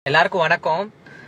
எல்லாருக்கும் வணக்கம்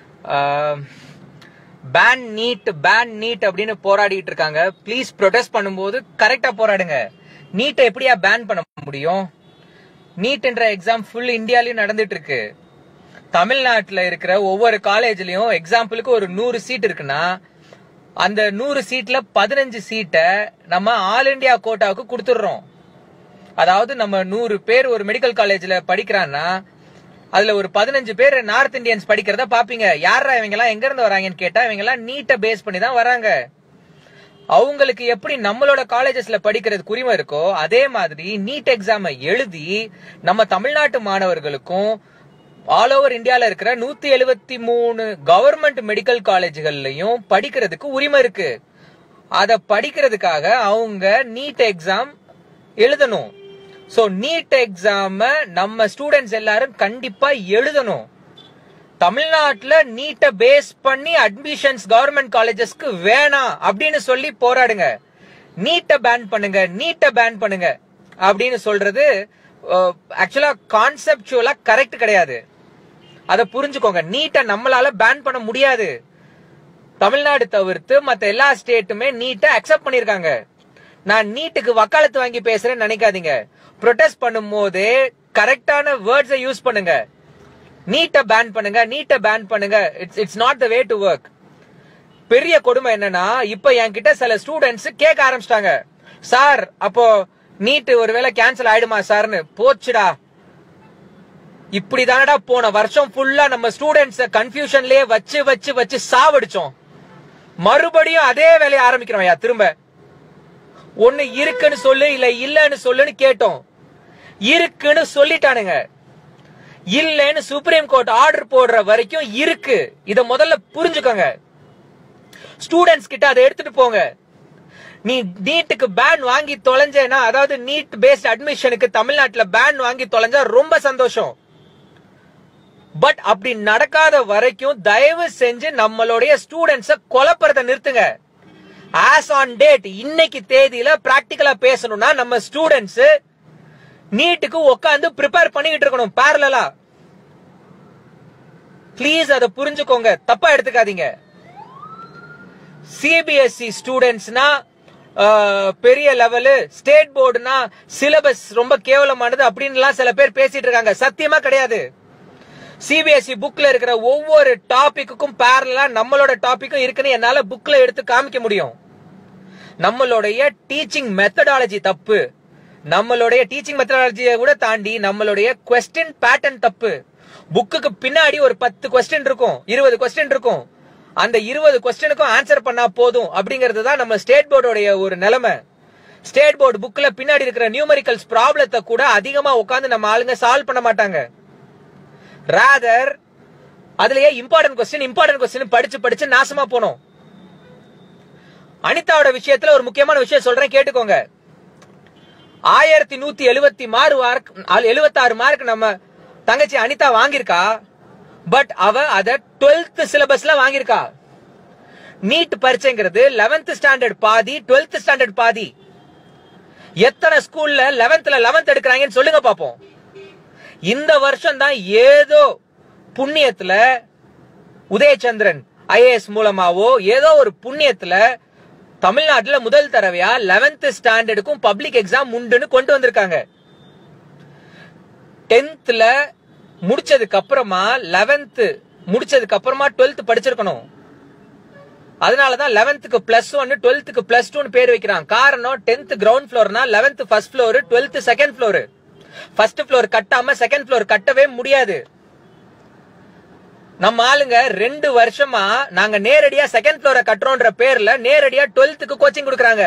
pan NEET pan NEET அப்படின்னு போராடிட்டு இருக்காங்க ப்ளீஸ் ப்ரொடெஸ்ட் பண்ணும்போது கரெக்டா போராடுங்க நீட்டை எப்படியா பேன் பண்ண முடியும் நீட்ன்ற எக்ஸாம் ஃபுல் இந்தியாலயும் நடந்துட்டு இருக்கு தமிழ்நாட்டுல இருக்கிற ஒவ்வொரு காலேஜ்லயும் எக்ஸாம்பிளுக்கு ஒரு நூறு சீட் இருக்குன்னா அந்த நூறு சீட்ல பதினஞ்சு சீட்டை நம்ம ஆல் இந்தியா கோட்டாவுக்கு கொடுத்துடுறோம் அதாவது நம்ம நூறு பேர் ஒரு மெடிக்கல் காலேஜ்ல படிக்கிறான்னா அதுல ஒரு பதினஞ்சு பேர் நார்த் இந்தியன்ஸ் படிக்கிறத பாப்பீங்க யாரா இவங்க எல்லாம் எங்க இருந்து வராங்கன்னு கேட்டா இவங்க எல்லாம் நீட்டை பேஸ் பண்ணி தான் வராங்க அவங்களுக்கு எப்படி நம்மளோட காலேஜஸ்ல படிக்கிறதுக்கு உரிமை இருக்கோ அதே மாதிரி நீட் எக்ஸாமை எழுதி நம்ம தமிழ்நாட்டு மாணவர்களுக்கும் ஆல் ஓவர் இந்தியால இருக்கிற நூத்தி எழுபத்தி மூணு கவர்மெண்ட் மெடிக்கல் காலேஜ்கள்லயும் படிக்கிறதுக்கு உரிமை இருக்கு அத படிக்கிறதுக்காக அவங்க நீட் எக்ஸாம் எழுதணும் சோ நீட் எக்ஸாம நம்ம ஸ்டூடெண்ட்ஸ் எல்லாரும் கண்டிப்பா எழுதணும் தமிழ்நாட்டுல நீட்டை பேஸ் பண்ணி அட்மிஷன்ஸ் கவர்மெண்ட் காலேஜஸ்க்கு வேணாம் அப்படின்னு சொல்லி போராடுங்க நீட்டை பேன் பண்ணுங்க நீட்டை பேன் பண்ணுங்க அப்படின்னு சொல்றது ஆக்சுவலா கான்செப்டுவலா கரெக்ட் கிடையாது அதை புரிஞ்சுக்கோங்க நீட்டை நம்மளால பேன் பண்ண முடியாது தமிழ்நாடு தவிர்த்து மத்த எல்லா ஸ்டேட்டுமே நீட்டை அக்செப்ட் பண்ணிருக்காங்க நான் நீட்டுக்கு வக்காலத்து வாங்கி பேசுறேன்னு நினைக்காதீங்க ப்ரொடெஸ்ட் பண்ணும்போது கரெக்டான வேர்ட்ஸை யூஸ் பண்ணுங்க நீட்டை பேன் பண்ணுங்க நீட்டை பேன் பண்ணுங்க it's it's not the way to work பெரிய கொடுமை என்னன்னா இப்ப என்கிட்ட சில ஸ்டூடெண்ட்ஸ் கேட்க ஆரம்பிச்சிட்டாங்க சார் அப்போ நீட் ஒருவேளை கேன்சல் ஆயிடுமா சார்னு போச்சுடா இப்படிதானடா போன வருஷம் ஃபுல்லா நம்ம ஸ்டூடெண்ட்ஸ் கன்ஃபியூஷன்லயே வச்சு வச்சு வச்சு சாவடிச்சோம் மறுபடியும் அதே வேலையை ஆரம்பிக்கிறோம் திரும்ப ஒண்ணு இருக்குன்னு சொல்லு இல்ல இல்லன்னு சொல்லுன்னு கேட்டோம் இருக்குன்னு சொல்லிட்டானுங்க இல்லன்னு சுப்ரீம் கோர்ட் ஆர்டர் போடுற வரைக்கும் இருக்கு இத முதல்ல புரிஞ்சுக்கோங்க ஸ்டூடெண்ட்ஸ் கிட்ட அதை எடுத்துட்டு போங்க நீ நீட்டுக்கு பேன் வாங்கி தொலைஞ்சேனா அதாவது நீட் பேஸ்ட் அட்மிஷனுக்கு தமிழ்நாட்டுல பேன் வாங்கி தொலைஞ்சா ரொம்ப சந்தோஷம் பட் அப்படி நடக்காத வரைக்கும் தயவு செஞ்சு நம்மளுடைய ஸ்டூடெண்ட்ஸ கொலப்புறத நிறுத்துங்க ஆஸ் ஆன் டேட் இன்னைக்கு தேதியில பிராக்டிக்கலா பேசணும்னா நம்ம ஸ்டூடெண்ட்ஸ் நீட்டுக்கு உட்காந்து ப்ரிப்பேர் பண்ணிக்கிட்டு இருக்கணும் பேரலா ப்ளீஸ் அதை புரிஞ்சுக்கோங்க தப்பா எடுத்துக்காதீங்க சிபிஎஸ்இ ஸ்டூடெண்ட்ஸ்னா பெரிய லெவலு ஸ்டேட் போர்டுனா சிலபஸ் ரொம்ப கேவலமானது அப்படின்லாம் சில பேர் பேசிட்டு இருக்காங்க சத்தியமா கிடையாது சிபிஎஸ்இ புக்ல இருக்கிற ஒவ்வொரு டாபிக்குக்கும் பேரலா நம்மளோட டாபிக்கும் இருக்குன்னு என்னால புக்ல எடுத்து காமிக்க முடியும் நம்மளுடைய டீச்சிங் மெத்தடாலஜி தப்பு நம்மளுடைய டீச்சிங் மெத்தடாலஜியை கூட தாண்டி நம்மளுடைய கொஸ்டின் பேட்டர்ன் தப்பு புக்குக்கு பின்னாடி ஒரு பத்து கொஸ்டின் இருக்கும் இருபது கொஸ்டின் இருக்கும் அந்த இருபது கொஸ்டினுக்கும் ஆன்சர் பண்ணா போதும் அப்படிங்கிறது தான் நம்ம ஸ்டேட் போர்டோடைய ஒரு நிலைமை ஸ்டேட் போர்டு புக்ல பின்னாடி இருக்கிற நியூமரிக்கல்ஸ் ப்ராப்ளத்தை கூட அதிகமா உட்காந்து நம்ம ஆளுங்க சால்வ் பண்ண மாட்டாங்க ராதர் அதுலயே இம்பார்ட்டன்ட் கொஸ்டின் இம்பார்ட்டன்ட் கொஸ்டின் படிச்சு படிச்சு நாசமா போனோம் அனிதாவோட விஷயத்துல ஒரு முக்கியமான விஷயம் சொல்றேன் கேட்டுக்கோங்க ஆயிரத்தி நூத்தி எழுபத்தி மாறு மார்க் எழுபத்தாறு மார்க் நம்ம தங்கச்சி அனிதா வாங்கியிருக்கா பட் அவ அத டுவெல்த் சிலபஸ்ல வாங்கியிருக்கா நீட் பரீட்சைங்கிறது லெவன்த் ஸ்டாண்டர்ட் பாதி டுவெல்த் ஸ்டாண்டர்ட் பாதி எத்தனை ஸ்கூல்ல லெவன்த்ல லெவன்த் எடுக்கிறாங்கன்னு சொல்லுங்க பாப்போம் இந்த வருஷம் தான் ஏதோ புண்ணியத்துல உதயச்சந்திரன் ஐஏஎஸ் மூலமாவோ ஏதோ ஒரு புண்ணியத்துல தமிழ்நாட்டுல முதல் தடவையா லெவன்த் ஸ்டாண்டர்டுக்கும் பப்ளிக் எக்ஸாம் உண்டுன்னு கொண்டு வந்திருக்காங்க டென்த்ல முடிச்சதுக்கு அப்புறமா லெவன்த் முடிச்சதுக்கு அப்புறமா டுவெல்த் படிச்சிருக்கணும் அதனாலதான் லெவன்த்துக்கு பிளஸ் ஒன் டுவெல்த்துக்கு பிளஸ் டூ பேர் வைக்கிறான் காரணம் டென்த் கிரவுண்ட் ஃபிளோர்னா eleventh first floor twelfth second floor first floor கட்டாம செகண்ட் ஃபிளோர் கட்டவே முடியாது நம்ம ஆளுங்க ரெண்டு வருஷமா நாங்க நேரடியா செகண்ட் ஃபிளோரை கட்டுறோம்ன்ற பேர்ல நேரடியா டுவெல்த்துக்கு கோச்சிங் கொடுக்கறாங்க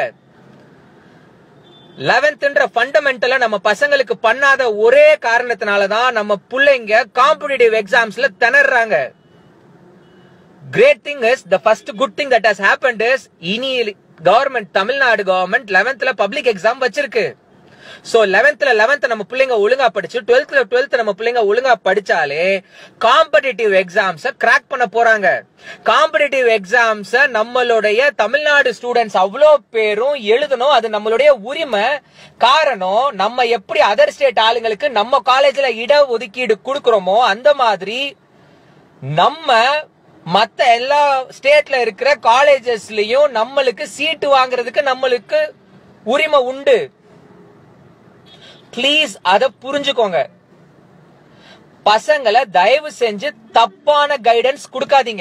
லெவன்த்ன்ற ஃபண்டமெண்டல நம்ம பசங்களுக்கு பண்ணாத ஒரே காரணத்தினாலதான் நம்ம பிள்ளைங்க காம்படிட்டிவ் எக்ஸாம்ஸ்ல திணறாங்க great thing is the first good thing that has happened is இனி கவர்மெண்ட் தமிழ்நாடு கவர்மெண்ட் லெவன்த்ல பப்ளிக் எக்ஸாம் வச்சிருக்கு சோ லெவன்த்ல லெவன்த் நம்ம பிள்ளைங்க ஒழுங்கா படிச்சு டுவெல்த்ல டுவெல்த் நம்ம பிள்ளைங்க ஒழுங்கா படிச்சாலே காம்படிட்டிவ் எக்ஸாம்ஸ் கிராக் பண்ண போறாங்க காம்படிட்டிவ் எக்ஸாம்ஸ் நம்மளுடைய தமிழ்நாடு ஸ்டூடெண்ட்ஸ் அவ்வளோ பேரும் எழுதணும் அது நம்மளுடைய உரிமை காரணம் நம்ம எப்படி அதர் ஸ்டேட் ஆளுங்களுக்கு நம்ம காலேஜ்ல இட ஒதுக்கீடு கொடுக்கறோமோ அந்த மாதிரி நம்ம மத்த எல்லா ஸ்டேட்ல இருக்கிற காலேஜஸ்லயும் நம்மளுக்கு சீட்டு வாங்குறதுக்கு நம்மளுக்கு உரிமை உண்டு ப்ளீஸ் அத புரிஞ்சுக்கோங்க பசங்களை தயவு செஞ்சு தப்பான கைடன்ஸ் கொடுக்காதீங்க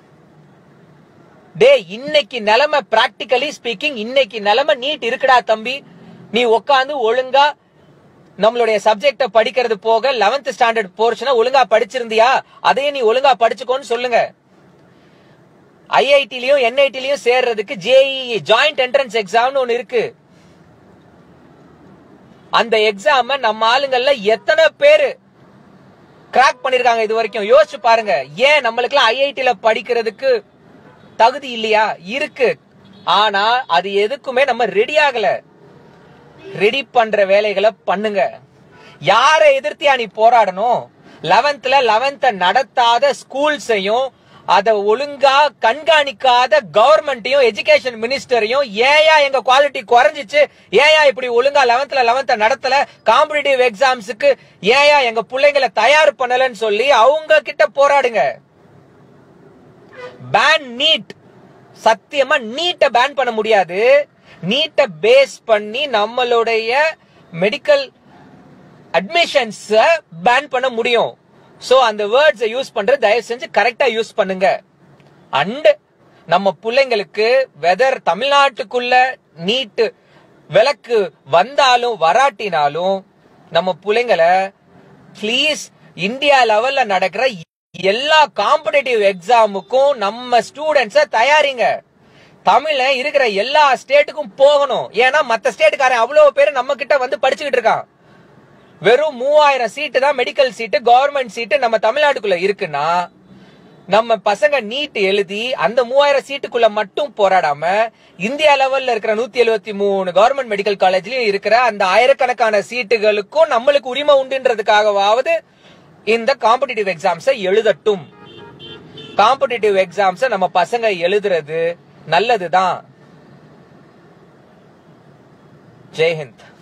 டே இன்னைக்கு நிலைமை பிராக்டிகலி ஸ்பீக்கிங் இன்னைக்கு நிலைமை நீட் இருக்குடா தம்பி நீ உட்காந்து ஒழுங்கா நம்மளுடைய சப்ஜெக்ட படிக்கிறது போக 11th ஸ்டாண்டர்ட் போர்ஷனை ஒழுங்கா படிச்சிருந்தியா அதையும் நீ ஒழுங்கா படிச்சுக்கோன்னு சொல்லுங்க ஐஐடிலயும் என்ஐடிலயும் சேர்றதுக்கு ஜேஇ ஜாயிண்ட் என்ட்ரன்ஸ் எக்ஸாம்னு ஒன்னு இருக்கு அந்த எக்ஸாம நம்ம ஆளுங்கள்ல எத்தனை பேரு கிராக் பண்ணிருக்காங்க இது வரைக்கும் யோசிச்சு பாருங்க ஏன் நம்மளுக்குலாம் ஐஐடில படிக்கிறதுக்கு தகுதி இல்லையா இருக்கு ஆனா அது எதுக்குமே நம்ம ரெடி ஆகல ரெடி பண்ற வேலைகளை பண்ணுங்க யாரை எதிர்த்தியா நீ போராடணும் லெவன்த்ல லெவன்த்த நடத்தாத ஸ்கூல்ஸையும் அத ஒழுங்கா கண்காணிக்காத கவர்மெண்ட்டையும் எஜுகேஷன் மினிஸ்டரையும் ஏயா எங்க குவாலிட்டி குறைஞ்சிச்சு ஏயா இப்படி ஒழுங்கா லெவன்த்ல லெவன்த்த நடத்தல காம்படிட்டிவ் எக்ஸாம்ஸுக்கு ஏயா எங்க பிள்ளைங்களை தயார் பண்ணலன்னு சொல்லி அவங்க கிட்ட போராடுங்க பேன் நீட் சத்தியமா நீட்ட பேன் பண்ண முடியாது நீட்ட பேஸ் பண்ணி நம்மளுடைய மெடிக்கல் அட்மிஷன்ஸ் பேன் பண்ண முடியும் சோ அந்த வேர்ட்ஸ் யூஸ் பண்றது தயவு செஞ்சு கரெக்டா யூஸ் பண்ணுங்க அண்ட் நம்ம பிள்ளைங்களுக்கு வெதர் தமிழ்நாட்டுக்குள்ள நீட் விளக்கு வந்தாலும் வராட்டினாலும் நம்ம பிள்ளைங்களை ப்ளீஸ் இந்தியா லெவல்ல நடக்கிற எல்லா காம்படிட்டிவ் எக்ஸாமுக்கும் நம்ம ஸ்டூடெண்ட்ஸ தயாரிங்க தமிழ்ல இருக்கிற எல்லா ஸ்டேட்டுக்கும் போகணும் ஏன்னா மத்த ஸ்டேட்டுக்காரன் அவ்வளவு பேர் நம்ம கிட்ட வந்து படிச்சுக்கிட்டு இருக்கான் வெறும் மூவாயிரம் சீட்டு தான் மெடிக்கல் சீட்டு கவர்மெண்ட் சீட்டு நம்ம தமிழ்நாட்டுக்குள்ள இருக்குன்னா நம்ம பசங்க நீட் எழுதி அந்த மூவாயிரம் சீட்டுக்குள்ள மட்டும் போராடாம இந்தியா லெவல்ல இருக்கிற நூத்தி எழுபத்தி மூணு கவர்மெண்ட் மெடிக்கல் காலேஜ்லயும் இருக்கிற அந்த ஆயிரக்கணக்கான சீட்டுகளுக்கும் நம்மளுக்கு உரிமை உண்டுன்றதுக்காகவாவது இந்த காம்படிட்டிவ் எக்ஸாம்ஸை எழுதட்டும் காம்படிட்டிவ் எக்ஸாம்ஸை நம்ம பசங்க எழுதுறது நல்லதுதான் ஜெய்ஹிந்த்